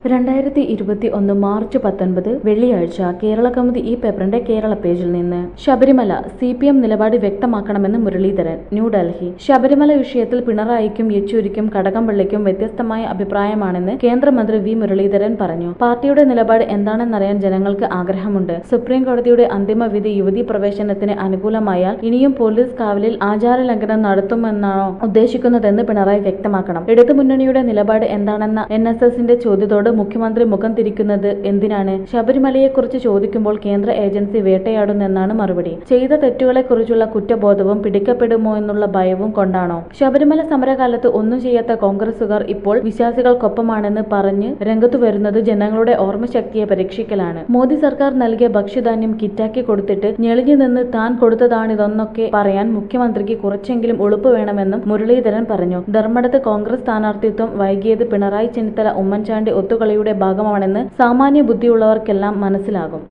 രണ്ടായിരത്തി ഇരുപത്തി ഒന്ന് മാർച്ച് പത്തൊൻപത് വെള്ളിയാഴ്ച കേരള കൗമുദി ഈ പേപ്പറിന്റെ കേരള പേജിൽ നിന്ന് ശബരിമല സി പി എം നിലപാട് വ്യക്തമാക്കണമെന്ന് മുരളീധരൻ ന്യൂഡൽഹി ശബരിമല വിഷയത്തിൽ പിണറായിക്കും യെച്ചൂരിക്കും കടകംപള്ളിക്കും വ്യത്യസ്തമായ അഭിപ്രായമാണെന്ന് കേന്ദ്രമന്ത്രി വി മുരളീധരൻ പറഞ്ഞു പാർട്ടിയുടെ നിലപാട് എന്താണെന്നറിയാൻ ജനങ്ങൾക്ക് ആഗ്രഹമുണ്ട് സുപ്രീം കോടതിയുടെ അന്തിമ വിധി യുവതീ പ്രവേശനത്തിന് അനുകൂലമായാൽ ഇനിയും പോലീസ് കാവലിൽ ആചാരലംഘനം നടത്തുമെന്നാണോ ഉദ്ദേശിക്കുന്നതെന്ന് പിണറായി വ്യക്തമാക്കണം ഇടതുമുന്നണിയുടെ നിലപാട് എന്താണെന്ന എൻ എസ് എസിന്റെ ചോദ്യത്തോട് മുഖ്യമന്ത്രി മുഖം തിരിക്കുന്നത് എന്തിനാണ് ശബരിമലയെക്കുറിച്ച് ചോദിക്കുമ്പോൾ കേന്ദ്ര ഏജൻസി വേട്ടയാടുന്നെന്നാണ് മറുപടി ചെയ്ത തെറ്റുകളെക്കുറിച്ചുള്ള കുറ്റബോധവും പിടിക്കപ്പെടുമോ എന്നുള്ള ഭയവും കൊണ്ടാണോ ശബരിമല സമരകാലത്ത് ഒന്നും ചെയ്യാത്ത കോൺഗ്രസുകാർ ഇപ്പോൾ വിശ്വാസികൾക്കൊപ്പമാണെന്ന് പറഞ്ഞ് രംഗത്തു വരുന്നത് ജനങ്ങളുടെ ഓർമ്മശക്തിയെ പരീക്ഷിക്കലാണ് മോദി സർക്കാർ നൽകിയ ഭക്ഷ്യധാന്യം കിറ്റാക്കി കൊടുത്തിട്ട് ഞെളിഞ്ഞു നിന്ന് താൻ കൊടുത്തതാണിതെന്നൊക്കെ പറയാൻ മുഖ്യമന്ത്രിക്ക് കുറച്ചെങ്കിലും ഉളുപ്പ് വേണമെന്നും മുരളീധരൻ പറഞ്ഞു ധർമ്മടത്ത് കോൺഗ്രസ് സ്ഥാനാർത്ഥിത്വം വൈകിയത് പിണറായി ചെന്നിത്തല ഉമ്മൻചാണ്ടി ഒത്തുകളിയുടെ ഭാഗമാണെന്ന് സാമാന്യ ബുദ്ധിയുള്ളവർക്കെല്ലാം മനസ്സിലാകും